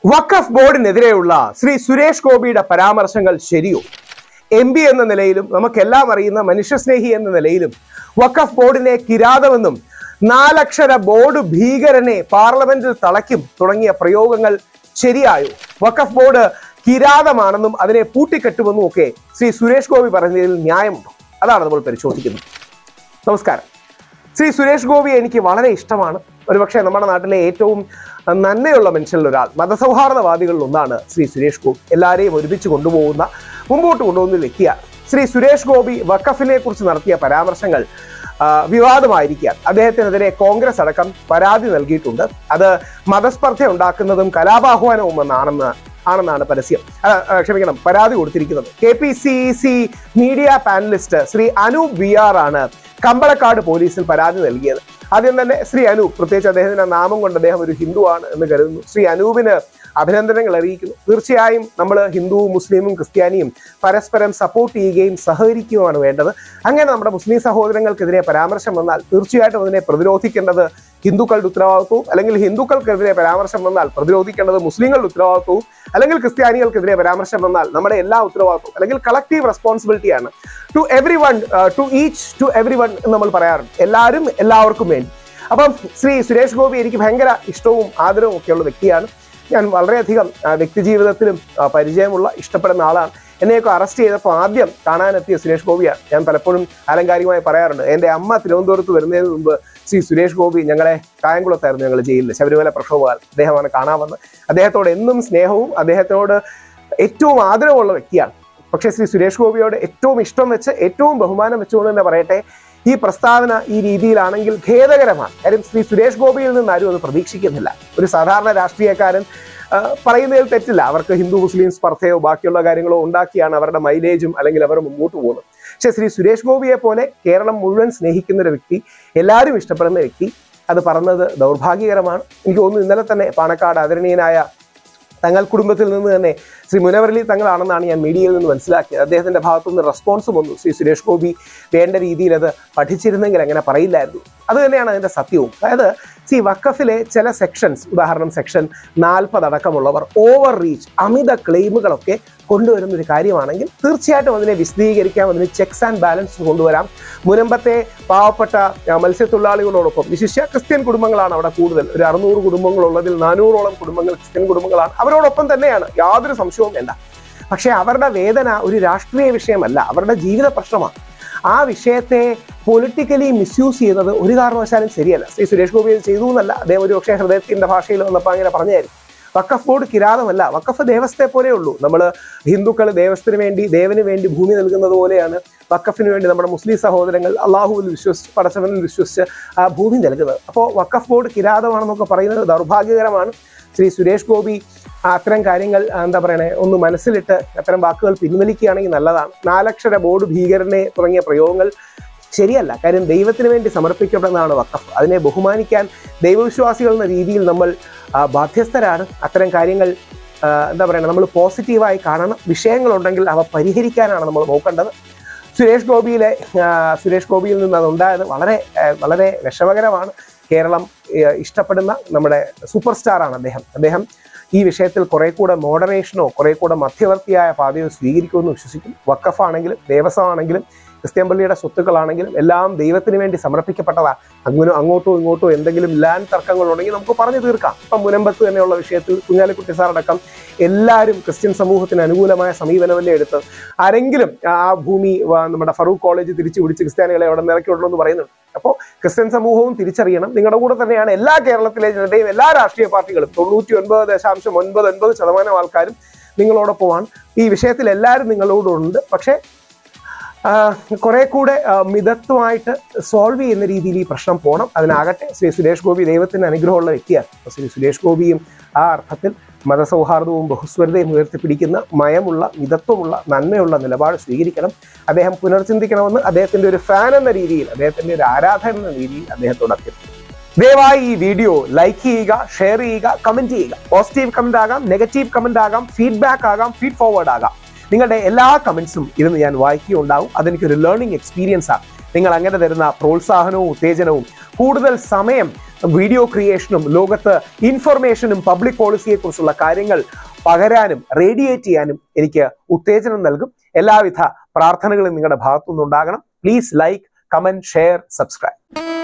വഖഫ് ബോർഡിനെതിരെയുള്ള ശ്രീ സുരേഷ് ഗോപിയുടെ പരാമർശങ്ങൾ ശരിയോ എം പി എന്ന നിലയിലും നമുക്കെല്ലാം അറിയുന്ന മനുഷ്യസ്നേഹി എന്ന നിലയിലും വഖഫ് ബോർഡിനെ കിരാതമെന്നും നാലക്ഷര ബോർഡ് ഭീകരനെ പാർലമെന്റിൽ തളയ്ക്കും തുടങ്ങിയ പ്രയോഗങ്ങൾ ശരിയായോ വഖഫ് ബോർഡ് കിരാതമാണെന്നും അതിനെ പൂട്ടിക്കെട്ടുമെന്നും ഒക്കെ ശ്രീ സുരേഷ് ഗോപി പറഞ്ഞതിൽ ന്യായമുണ്ടോ അതാണ് നമ്മൾ പരിശോധിക്കുന്നത് നമസ്കാരം ശ്രീ സുരേഷ് ഗോപിയെ എനിക്ക് വളരെ ഇഷ്ടമാണ് ഒരുപക്ഷെ നമ്മുടെ നാട്ടിലെ ഏറ്റവും നന്മയുള്ള മനുഷ്യരിൽ ഒരാൾ മതസൗഹാർദ്ദവാദികളിൽ ഒന്നാണ് ശ്രീ സുരേഷ് ഗോപി എല്ലാവരെയും ഒരുമിച്ച് കൊണ്ടുപോകുന്ന മുമ്പോട്ട് കൊണ്ടുപോകുന്ന ഒരു വ്യക്തിയാണ് ശ്രീ സുരേഷ് ഗോപി വഖഫിനെ കുറിച്ച് നടത്തിയ പരാമർശങ്ങൾ ആ, വിവാദമായിരിക്കാൻ അദ്ദേഹത്തിനെതിരെ കോൺഗ്രസ് അടക്കം പരാതി നൽകിയിട്ടുണ്ട് അത് മതസ്പർദ്ധ ഉണ്ടാക്കുന്നതും കലാപാഹ്വാനവും എന്നാണെന്ന് ആണെന്നാണ് പരസ്യം ആ, ആ, ക്ഷമിക്കണം പരാതി കൊടുത്തിരിക്കുന്നത് K P C C media panelist Shri Anoop V R ആണ് കമ്പളക്കാട് പോലീസിൽ പരാതി നൽകിയത് ആദ്യം തന്നെ ശ്രീ അനൂപ് പ്രത്യേകിച്ച് അദ്ദേഹത്തിന്റെ നാമം കൊണ്ട് അദ്ദേഹം ഒരു ഹിന്ദുവാണ് എന്ന് കരുതുന്നു ശ്രീ അനൂപിന് അഭിനന്ദനങ്ങൾ അറിയിക്കുന്നു തീർച്ചയായും നമ്മൾ ഹിന്ദുവും മുസ്ലിമും ക്രിസ്ത്യാനിയും പരസ്പരം സപ്പോർട്ട് ചെയ്യുകയും സഹകരിക്കുകയുമാണ് വേണ്ടത് അങ്ങനെ നമ്മുടെ മുസ്ലിം സഹോദരങ്ങൾക്കെതിരെ പരാമർശം വന്നാൽ തീർച്ചയായിട്ടും അതിനെ പ്രതിരോധിക്കേണ്ടത് ഹിന്ദുക്കളുടെ ഉത്തരവാദിത്വവും അല്ലെങ്കിൽ ഹിന്ദുക്കൾക്കെതിരെ പരാമർശം വന്നാൽ പ്രതിരോധിക്കേണ്ടത് മുസ്ലിങ്ങളുടെ ഉത്തരവാദിത്വവും അല്ലെങ്കിൽ ക്രിസ്ത്യാനികൾക്കെതിരെ പരാമർശം വന്നാൽ നമ്മുടെ എല്ലാ ഉത്തരവാദിത്വവും അല്ലെങ്കിൽ കളക്റ്റീവ് റെസ്പോൺസിബിലിറ്റിയാണ് to every one to each to every one എന്ന് നമ്മൾ പറയാറുണ്ട് എല്ലാവരും എല്ലാവർക്കും വേണ്ടി അപ്പം ശ്രീ സുരേഷ് ഗോപി എനിക്ക് ഭയങ്കര ഇഷ്ടവും ആദരവും ഒക്കെയുള്ള വ്യക്തിയാണ് ഞാൻ വളരെയധികം ആ, വ്യക്തിജീവിതത്തിലും ആ, പരിചയമുള്ള ഇഷ്ടപ്പെടുന്ന ആളാണ് എന്നെയൊക്കെ അറസ്റ്റ് ചെയ്തപ്പോൾ ആദ്യം കാണാനെത്തിയ സുരേഷ് ഗോപിയാണ് ഞാൻ പലപ്പോഴും ആലങ്കാരികമായി പറയാറുണ്ട് എൻ്റെ അമ്മ തിരുവനന്തപുരത്ത് വരുന്നതിന് മുമ്പ് ശ്രീ സുരേഷ് ഗോപി ഞങ്ങളെ കായംകുളത്തായിരുന്നു ഞങ്ങൾ ജയിലിൽ ശബരിമല പ്രക്ഷോഭകാൽ അദ്ദേഹമാണ് കാണാൻ വന്നത് അദ്ദേഹത്തോട് എന്നും സ്നേഹവും അദ്ദേഹത്തിനോട് ഏറ്റവും ആദരവുള്ള വ്യക്തിയാണ് പക്ഷേ ശ്രീ സുരേഷ് ഗോപിയോട് ഏറ്റവും ഇഷ്ടം വെച്ച് ഏറ്റവും ബഹുമാനം വെച്ചുകൊണ്ട് തന്നെ പറയട്ടെ ഈ പ്രസ്താവന ഈ രീതിയിലാണെങ്കിൽ ഖേദകരമാണ് കാര്യം ശ്രീ സുരേഷ് ഗോപിയിൽ നിന്ന് ആരും അത് പ്രതീക്ഷിക്കുന്നില്ല ഒരു സാധാരണ രാഷ്ട്രീയക്കാരൻ ആ, പറയുന്നതിൽ തെറ്റില്ല അവർക്ക് ഹിന്ദു മുസ്ലിം സ്പർദ്ധയോ ബാക്കിയുള്ള കാര്യങ്ങളോ ഉണ്ടാക്കിയാണ് അവരുടെ മൈലേജും അല്ലെങ്കിൽ അവർ മുമ്പോട്ട് പോകുന്നത് പക്ഷെ ശ്രീ സുരേഷ് ഗോപിയെ പോലെ കേരളം മുഴുവൻ സ്നേഹിക്കുന്ന ഒരു വ്യക്തി എല്ലാവരും ഇഷ്ടപ്പെടുന്ന വ്യക്തി അത് പറഞ്ഞത് ദൗർഭാഗ്യകരമാണ് എനിക്ക് തോന്നുന്നു ഇന്നലെ തന്നെ പാണക്കാട് ആദരണീയനായ തങ്ങൾ കുടുംബത്തിൽ നിന്ന് തന്നെ ശ്രീ മുനവരലി തങ്ങളാണെന്നാണ് ഞാൻ മീഡിയയിൽ നിന്ന് മനസ്സിലാക്കിയത് അദ്ദേഹത്തിന്റെ ഭാഗത്തു നിന്ന് റെസ്പോൺസ് വന്നു ശ്രീ സുരേഷ് ഗോപി വേണ്ട രീതിയിൽ അത് പഠിച്ചിരുന്നെങ്കിൽ അങ്ങനെ പറയില്ലായിരുന്നു അത് തന്നെയാണ് അതിന്റെ സത്യവും അതായത് സി വക്കഫിലെ ചില സെക്ഷൻസ് ഉദാഹരണം സെക്ഷൻ നാൽപ്പത് അടക്കമുള്ളവർ ഓവർ റീച്ച് അമിത ക്ലെയിമുകളൊക്കെ കൊണ്ടുവരുന്ന ഒരു കാര്യമാണെങ്കിൽ തീർച്ചയായിട്ടും അതിനെ വിശദീകരിക്കാം അതിന് ചെക്സ് ആൻഡ് ബാലൻസ് കൊണ്ടുവരാം മുനമ്പത്തെ പാവപ്പെട്ട ആ, മത്സ്യത്തൊഴിലാളികളോടൊപ്പം വിശിഷ്യ ക്രിസ്ത്യൻ കുടുംബങ്ങളാണ് അവിടെ കൂടുതൽ ഒരു അറുന്നൂറ് കുടുംബങ്ങളുള്ളതിൽ നാനൂറോളം കുടുംബങ്ങൾ ക്രിസ്ത്യൻ കുടുംബങ്ങളാണ് അവരോടൊപ്പം തന്നെയാണ് യാതൊരു സംശയവും വേണ്ട പക്ഷേ അവരുടെ വേദന ഒരു രാഷ്ട്രീയ വിഷയമല്ല അവരുടെ ജീവിത പ്രശ്നമാണ് ആ വിഷയത്തെ പൊളിറ്റിക്കലി മിസ്യൂസ് ചെയ്യുന്നത് ഒരു കാരണവശാലും ശരിയല്ല ശ്രീ സുരേഷ് ഗോപി അത് ചെയ്തു എന്നല്ല അദ്ദേഹം ഒരു പക്ഷേ ഹൃദയത്തിന്റെ ഭാഷയിൽ വന്നപ്പോൾ അങ്ങനെ പറഞ്ഞായിരുന്നു വക്കഫ് ബോർഡ് കിരാതമല്ല വക്കഫ് ദേവസ്ഥയെ പോലെ ഉള്ളൂ നമ്മൾ ഹിന്ദുക്കൾ ദേവസ്ഥത്തിന് വേണ്ടി ദേവന് വേണ്ടി ഭൂമി നൽകുന്നത് പോലെയാണ് വക്കഫിന് വേണ്ടി നമ്മുടെ മുസ്ലിം സഹോദരങ്ങൾ അള്ളാഹുവിൽ വിശ്വസിച്ച് പടച്ചവനിൽ വിശ്വസിച്ച് ആ ഭൂമി നൽകുന്നത് അപ്പോൾ വക്കഫ് ബോർഡ് കിരാതമാണെന്നൊക്കെ പറയുന്നത് ദൗർഭാഗ്യകരമാണ് ശ്രീ സുരേഷ് ഗോപി ആ അത്തരം കാര്യങ്ങൾ ആ, എന്താ പറയണേ ഒന്ന് മനസ്സിലിട്ട് അത്തരം വാക്കുകൾ പിൻവലിക്കുകയാണെങ്കിൽ നല്ലതാണ് നാലക്ഷര ബോർഡ് ഭീകരനെ തുടങ്ങിയ പ്രയോഗങ്ങൾ ശരിയല്ല കാര്യം ദൈവത്തിന് വേണ്ടി സമർപ്പിക്കപ്പെടുന്നതാണ് വക്കഫ് അതിനെ ബഹുമാനിക്കാൻ ദൈവവിശ്വാസികൾ എന്ന രീതിയിൽ നമ്മൾ ആ, ബാധ്യസ്ഥരാണ് അത്തരം കാര്യങ്ങൾ ആ, എന്താ പറയുക നമ്മൾ പോസിറ്റീവായി കാണണം വിഷയങ്ങളുണ്ടെങ്കിൽ അവ പരിഹരിക്കാനാണ് നമ്മൾ നോക്കേണ്ടത് സുരേഷ് ഗോപിയിലെ ആ, സുരേഷ് ഗോപിയിൽ നിന്ന് അതുണ്ടായത് വളരെ ആ, വളരെ വിഷമകരമാണ് കേരളം ആ, ഇഷ്ടപ്പെടുന്ന നമ്മുടെ സൂപ്പർ സ്റ്റാറാണ് അദ്ദേഹം അദ്ദേഹം ഈ വിഷയത്തിൽ കുറെ കൂടെ മോഡറേഷനോ കുറെ കൂടെ മധ്യവർത്തിയായ പാതയോ സ്വീകരിക്കുമെന്ന് വിശ്വസിക്കും വക്കഫാണെങ്കിലും ദേവസ്വമാണെങ്കിലും ക്രിസ്ത്യൻ പള്ളിയുടെ സ്വത്തുക്കളാണെങ്കിലും എല്ലാം ദൈവത്തിന് വേണ്ടി സമർപ്പിക്കപ്പെട്ടതാണ് അങ്ങനെ അങ്ങോട്ടോ ഇങ്ങോട്ടോ എന്തെങ്കിലും ലാൻഡ് തർക്കങ്ങളുണ്ടെങ്കിൽ നമുക്ക് പറഞ്ഞു തീർക്കാം ഇപ്പം മുനമ്പത്ത് തന്നെയുള്ള വിഷയത്തിൽ കുഞ്ഞാലിക്കുട്ടി സാർ അടക്കം എല്ലാവരും ക്രിസ്ത്യൻ സമൂഹത്തിന് അനുകൂലമായ സമീപനമല്ലേ എടുത്ത് ആരെങ്കിലും ആ ഭൂമി വ- നമ്മുടെ ഫറൂഖ് കോളേജ് തിരിച്ചു പിടിച്ച് ക്രിസ്ത്യാനികളെ അവിടെ നിറക്കി വിടണമെന്ന് പറയുന്നുണ്ട് അപ്പോൾ ക്രിസ്ത്യൻ സമൂഹവും തിരിച്ചറിയണം നിങ്ങളുടെ കൂടെ തന്നെയാണ് എല്ലാ കേരളത്തിലെ ജനതയും എല്ലാ രാഷ്ട്രീയ പാർട്ടികളും തൊണ്ണൂറ്റി ഒൻപത് ദശാംശം ഒൻപത് ഒൻപത് ശതമാനം ആൾക്കാരും നിങ്ങളോടൊപ്പമാണ് ഈ വിഷയത്തിൽ എല്ലാവരും നിങ്ങളോടുണ്ട് പക്ഷേ കുറെ കൂടെ ആ, മിതത്വമായിട്ട് സോൾവ് ചെയ്യുന്ന രീതിയിൽ ഈ പ്രശ്നം പോകണം അതിനാകട്ടെ ശ്രീ സുരേഷ് ഗോപി ദൈവത്തിന് അനുഗ്രഹമുള്ള വ്യക്തിയാണ് അപ്പോൾ ശ്രീ സുരേഷ് ഗോപിയും ആ അർത്ഥത്തിൽ മതസൗഹാർദ്ദവും ബഹുസ്വരതയും ഉയർത്തിപ്പിടിക്കുന്ന മയമുള്ള മിതത്വമുള്ള നന്മയുള്ള നിലപാട് സ്വീകരിക്കണം അദ്ദേഹം പുനർചിന്തിക്കണമെന്ന് അദ്ദേഹത്തിന്റെ ഒരു ഫാൻ എന്ന രീതിയിൽ അദ്ദേഹത്തിന്റെ ഒരു ആരാധകൻ എന്ന രീതിയിൽ അദ്ദേഹത്തോട് അഭ്യർത്ഥിക്കുന്നു ദയവായി ഈ വീഡിയോ ലൈക്ക് ചെയ്യുക ഷെയർ ചെയ്യുക കമന്റ് ചെയ്യുക പോസിറ്റീവ് കമന്റ് ആകാം നെഗറ്റീവ് കമന്റ് ആകാം ഫീഡ്ബാക്ക് ആകാം ഫീഡ് ഫോർവേഡ് ആകാം നിങ്ങളുടെ എല്ലാ കമന്റ്സും ഇരുന്ന് ഞാൻ വായിക്കുകയുണ്ടാവും അതെനിക്കൊരു ലേണിംഗ് എക്സ്പീരിയൻസ് ആണ് നിങ്ങൾ അങ്ങനെ തരുന്ന പ്രോത്സാഹനവും ഉത്തേജനവും കൂടുതൽ സമയം വീഡിയോ ക്രിയേഷനും ലോകത്ത് ഇൻഫർമേഷനും പബ്ലിക് പോളിസിയെ കുറിച്ചുള്ള കാര്യങ്ങൾ പകരാനും റേഡിയേറ്റ് ചെയ്യാനും എനിക്ക് ഉത്തേജനം നൽകും എല്ലാവിധ പ്രാർത്ഥനകളും നിങ്ങളുടെ ഭാഗത്തുനിന്നുണ്ടാകണം please like comment share subscribe